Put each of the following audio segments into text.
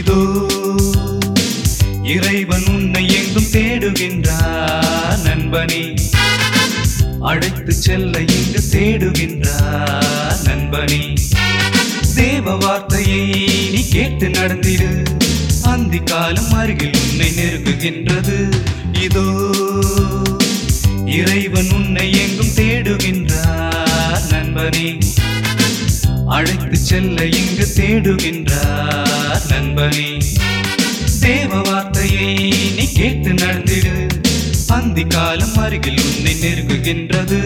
இதோ இறைவன் உன்னை எங்கும் தேடுகின்றார் நண்பனே அழைத்து செல்ல இங்கு தேடுகின்றார் நண்பனே தேவ வார்த்தையை நீ கேட்டு நடந்திடு அந்தி காலம் அருகில் உன்னை நெருங்குகின்றது இதோ இறைவன் உன்னை எங்கும் தேடுகின்றார் நண்பனே அழைத்து செல்ல இங்கு தேடுகின்றார் நண்பனே தேவ வார்த்தையை நீ கேட்டு நடந்திடு அந்தி காலம் அருகில் உன்னை நெருங்குகின்றது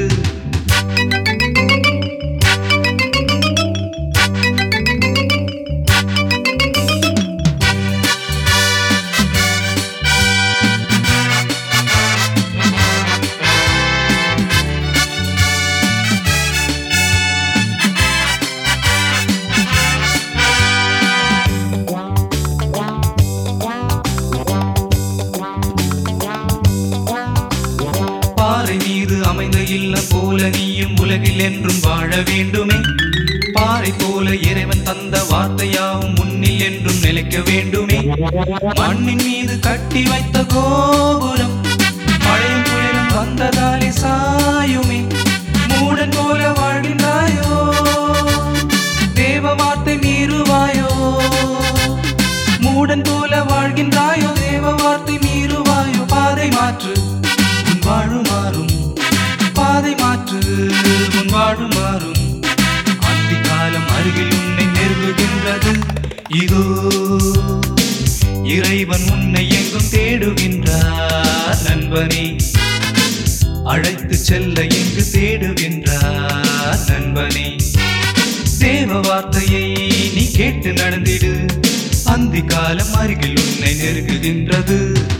பாறை மீது அமைந்த இல்லம் போல நீயும் உலகில் என்றும் வாழ வேண்டுமே பாறை போல இறைவன் தந்த வார்த்தையாவும் முன்னில் என்றும் நிலைக்க வேண்டுமே மண்ணின் மீது கட்டி வைத்த கோபுரம் மழையும் புயலும் வந்ததாலே சாயுமே மூடன் போல வாழ்கின்றாயோ தேவ வார்த்தை மீறுவாயோ மூடன் போல வாழ்கின்றாயோ தேவ வார்த்தை மீறுவாயோ பாதை மாற்று உன் வாழு மாறும் பாதை மாற்று உன் வாழு மாறும் அந்தி காலம் அருகில் உன்னை நெருங்குகின்றது இதோ இறைவன் உன்னை எங்கும் தேடுகின்றார் நண்பனே அழைத்து செல்ல இங்கு தேடுகின்றார் நண்பனே தேவ வார்த்தையை நீ கேட்டு நடந்திடு அந்தி காலம் அருகில் உன்னை நெருங்குகின்றது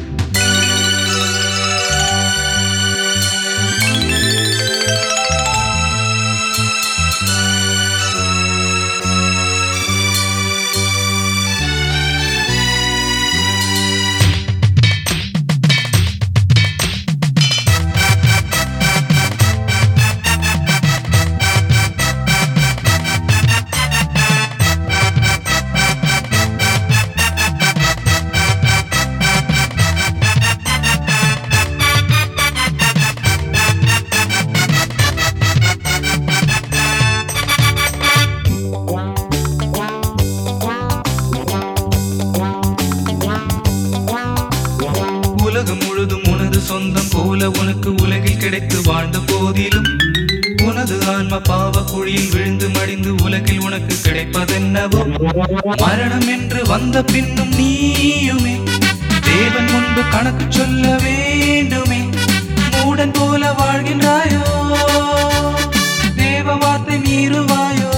உலகம் முழுதும் உனது சொந்தம் போல உனக்கு உலகில் கிடைத்து வாழ்ந்த போதிலும் உனது ஆன்ம பாவ குழியில் விழுந்து மடிந்து உலகில் உனக்கு கிடைப்பதென்னவோ மரணம் என்று வந்த பின்னும் நீயுமே தேவன் முன்பு கணக்கு சொல்ல வேண்டுமே மூடன் போல வாழ்கின்றாயோ தேவ வார்த்தை மீறுவாயோ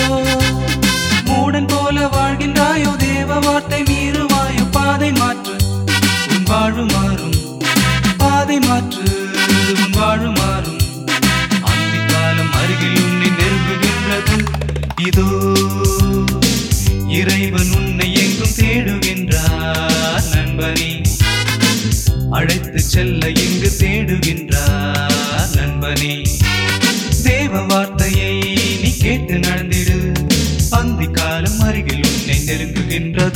மூடன் போல வாழ்கின்றாயோ தேவ வார்த்தை மீறுவாயோ பாதை மாற்று உன் வாழு மாறும் பாதை மாற்று உன் வாழு மாறும் அந்தி காலம் அருகில் உன்னை நெருங்குகின்றது இதோ இறைவன் உன்னை எங்கும் தேடுகின்றார் நண்பனே அழைத்து செல்ல இங்கு தேடுகின்றார் நண்பனே தேவ வார்த்தையை நீ கேட்டு நடந்திடு அந்தி காலம் அருகில் உன்னை நெருங்குகின்றது